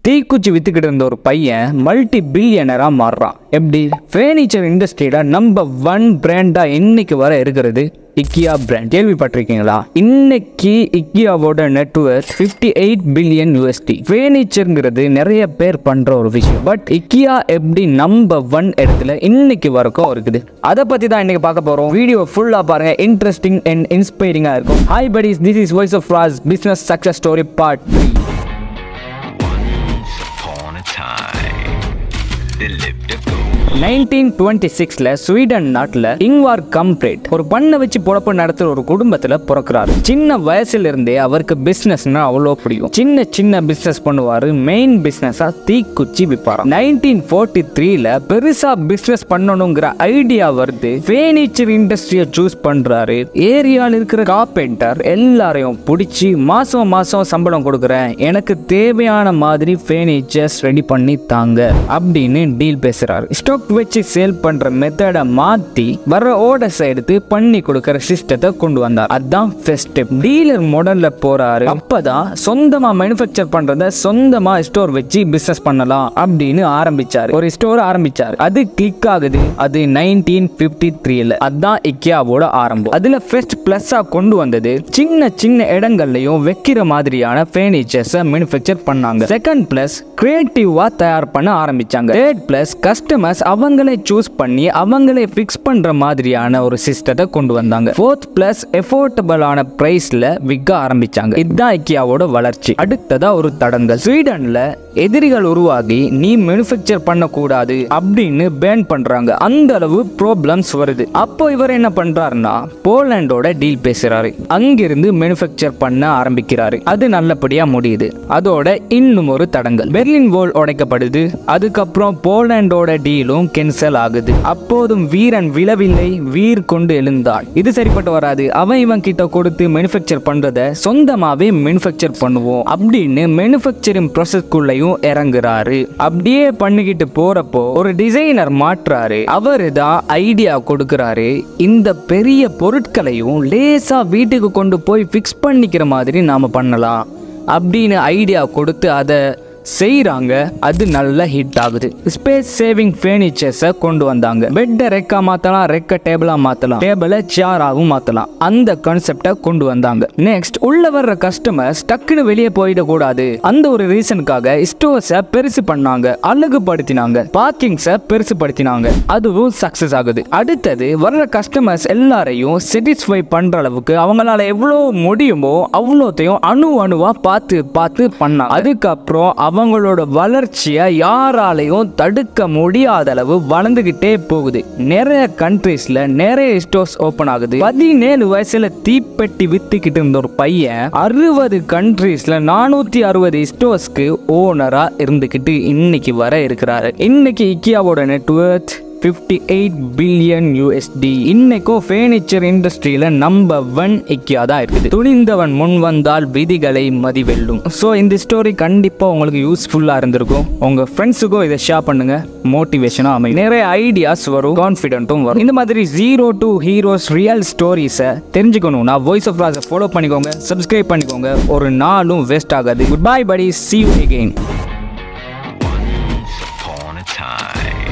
தீக்குச்சி வித்துக்கிட்டு இருந்த ஒரு பையன் மல்டி பில்லியனரா மாறுறான் எப்படி ஃபர்னிச்சர் இண்டஸ்ட்ரியில நம்பர் ஒன் பிராண்டா இன்னைக்கு வர இருக்கிறது இக்கியா பிராண்ட் கேள்விப்பட்டிருக்கீங்களா இன்னைக்கு இக்கியாவோட network fifty eight billion USD ஃபர்னிச்சருங்கிறது நிறைய பேர் பண்ற ஒரு விஷயம் பட் இக்கியா எப்படி நம்பர் ஒன் இடத்துல இன்னைக்கு வரைக்கும் இருக்குது அதை பத்தி தான் இன்னைக்கு பார்க்க போறோம் வீடியோ ஃபுல்லா பாருங்க இன்ட்ரெஸ்டிங் அண்ட் இன்ஸ்பைரிங்கா இருக்கும் hi buddies this is voice of Ras business success story part three upon a time, there lived a ghost. Nineteen twenty சிக்ஸ்ல ஸ்வீடன் நாட்டுல இங்வார் கம்ப்ரேட் ஒரு பண்ணை வச்சு பொழப்பு நடத்துற ஒரு குடும்பத்துல பிறக்கிறாரு சின்ன வயசுல இருந்தே அவருக்கு பிசினஸ்னா அவ்வளோ பிடிக்கும் சின்ன சின்ன பிசினஸ் பண்ணுவாரு மெயின் பிசினஸா தீக்குச்சி விற்பாராம் நைன்டீன் ஃபோர்ட்டி த்ரீல பெருசா பிசினஸ் பண்ணணுங்கிற ஐடியா வருது ஃபர்னிச்சர் இண்டஸ்ட்ரியை சூஸ் பண்றாரு ஏரியால இருக்கிற கார்பெண்டர் எல்லாரையும் பிடிச்சி மாசம் மாசம் சம்பளம் கொடுக்குறேன் எனக்கு தேவையான மாதிரி ஃபர்னிச்சர்ஸ் ரெடி பண்ணி தாங்க அப்படின்னு டீல் பேசுறாரு ஸ்டாக் வச்சு சேல் பண்ற மெத்தடை மாத்தி வர ஆர்டர்ஸ் எடுத்து பண்ணி கொடுக்கற சிஸ்டத்தை கொண்டு வந்தார் அதான் ஃபர்ஸ்ட் ஸ்டெப் டீலர் மாடல்ல போறாரு அப்பதான் சொந்தமா மேனுஃபேக்சர் பண்றத சொந்தமா ஸ்டோர் வச்சு பிசினஸ் பண்ணலாம் அப்படின்னு ஆரம்பிச்சாரு ஒரு ஸ்டோர் ஆரம்பிச்சாரு அது கிளிக் ஆகுது அது நைன்டீன் பிப்டி த்ரீல அதான் இக்கியாவோட ஆரம்பம் அதுல ஃபர்ஸ்ட் பிளஸ்ஸா கொண்டு வந்தது சின்ன சின்ன இடங்கள்லயும் வைக்கிற மாதிரியான ஃபர்னிச்சர்ஸை மேனுஃபேக்சர் பண்ணாங்க செகண்ட் பிளஸ் கிரியேட்டிவா தயார் பண்ண ஆரம்பிச்சாங்க தேர்ட் பிளஸ் கஸ்டமர்ஸ் அவங்களே சூஸ் பண்ணி அவங்களே ஃபிக்ஸ் பண்ற மாதிரியான ஒரு சிஸ்டத்தை கொண்டு வந்தாங்க ஃபோர்த் பிளஸ் எஃபோர்டபுளான பிரைஸ்ல விற்க ஆரம்பிச்சாங்க இதுதான் ஐக்கியாவோட வளர்ச்சி அடுத்ததா ஒரு தடங்கல் ஸ்வீடன்ல எதிரிகள் உருவாகி நீ மேனுஃபேக்சர் பண்ணக்கூடாது அப்படின்னு பேன் பண்றாங்க அந்த அளவு ப்ராப்ளம்ஸ் வருது அப்போ இவர் என்ன பண்றாருன்னா போலாண்டோட டீல் பேசுறாரு அங்கிருந்து மேனுஃபேக்சர் பண்ண ஆரம்பிக்கிறாரு அது நல்லபடியா முடியுது அதோட இன்னும் ஒரு தடங்கல் பெர்லின் வால் உடைக்கப்படுது அதுக்கப்புறம் போலாண்டோட டீலும் கேன்சல் ஆகுது அப்போதும் வீரன் விழவில்லை வீர் கொண்டு எழுந்தாள் இது சரிப்பட்டு வராது அவன் இவன் கிட்ட கொடுத்து மேனுஃபேக்சர் பண்றத சொந்தமாவே மேனுஃபேக்சர் பண்ணுவோம் அப்படின்னு மேனுஃபேக்சரிங் ப்ராசஸ்க்குள்ளேயும் இறங்குறாரு அப்படியே பண்ணிக்கிட்டு போறப்போ ஒரு டிசைனர் மாற்றாரு அவரு தான் ஐடியா கொடுக்கறாரு இந்த பெரிய பொருட்களையும் லேசா வீட்டுக்கு கொண்டு போய் ஃபிக்ஸ் பண்ணிக்கிற மாதிரி நாம பண்ணலாம் அப்படின்னு ஐடியா கொடுத்து அதை செய்கிறாங்க அது நல்ல ஹிட் ஆகுது ஸ்பேஸ் சேவிங் ஃபர்னிச்சர்ஸை கொண்டு வந்தாங்க பெட்டை ரெக்கா மாற்றலாம் ரெக்க டேபிளாக மாற்றலாம் டேபிளை சேராகவும் மாற்றலாம் அந்த கான்செப்டை கொண்டு வந்தாங்க நெக்ஸ்ட் உள்ள வர்ற கஸ்டமர்ஸ் டக்குன்னு வெளியே போயிடக்கூடாது அந்த ஒரு ரீசனுக்காக ஸ்டோர்ஸை பெருசு பண்ணாங்க அழகுபடுத்தினாங்க பார்க்கிங்ஸை பெருசுபடுத்தினாங்க அதுவும் சக்ஸஸ் ஆகுது அடுத்தது வர்ற கஸ்டமர்ஸ் எல்லாரையும் சாட்டிஸ்ஃபை பண்ற அளவுக்கு அவங்களால எவ்வளோ முடியுமோ அவ்வளோத்தையும் அணு அணுவா பார்த்து பார்த்து பண்ணாங்க அதுக்கப்புறம் அவங்களோட வளர்ச்சியை யாராலையும் தடுக்க முடியாத அளவு வளர்ந்துகிட்டே போகுது நிறைய கண்ட்ரீஸ்ல நிறைய ஸ்டோர்ஸ் ஓபன் ஆகுது பதினேழு வயசுல தீப்பெட்டி வித்துக்கிட்டு இருந்த ஒரு பையன் அறுபது கண்ட்ரீஸ்ல நானூத்தி அறுபது ஸ்டோர்ஸ்க்கு ஓனரா இருந்துகிட்டு இன்னைக்கு வர இருக்கிறாரு இன்னைக்கு இக்கியாவோட network fifty eight billion USD இன்னைக்கும் ஃபர்னிச்சர் இண்டஸ்ட்ரியில நம்பர் ஒன் இக்கியா தான் இருக்குது துணிந்தவன் முன் வந்தால் விதிகளை மதிவெல்லும் ஸோ இந்த ஸ்டோரி கண்டிப்பாக உங்களுக்கு யூஸ்ஃபுல்லாக இருந்திருக்கும் உங்கள் ஃப்ரெண்ட்ஸுக்கும் இதை ஷேர் பண்ணுங்க மோட்டிவேஷனாக அமையும் நிறைய ஐடியாஸ் வரும் கான்ஃபிடென்ட்டும் வரும் இந்த மாதிரி ஜீரோ டு ஹீரோஸ் ரியல் ஸ்டோரிஸை தெரிஞ்சுக்கணும்னா வாய்ஸ் ஆஃப் ராஸை ஃபாலோ பண்ணிக்கோங்க சப்ஸ்கிரைப் பண்ணிக்கோங்க ஒரு நாளும் வேஸ்ட் ஆகாது குட் பை படி see you again Upon a time,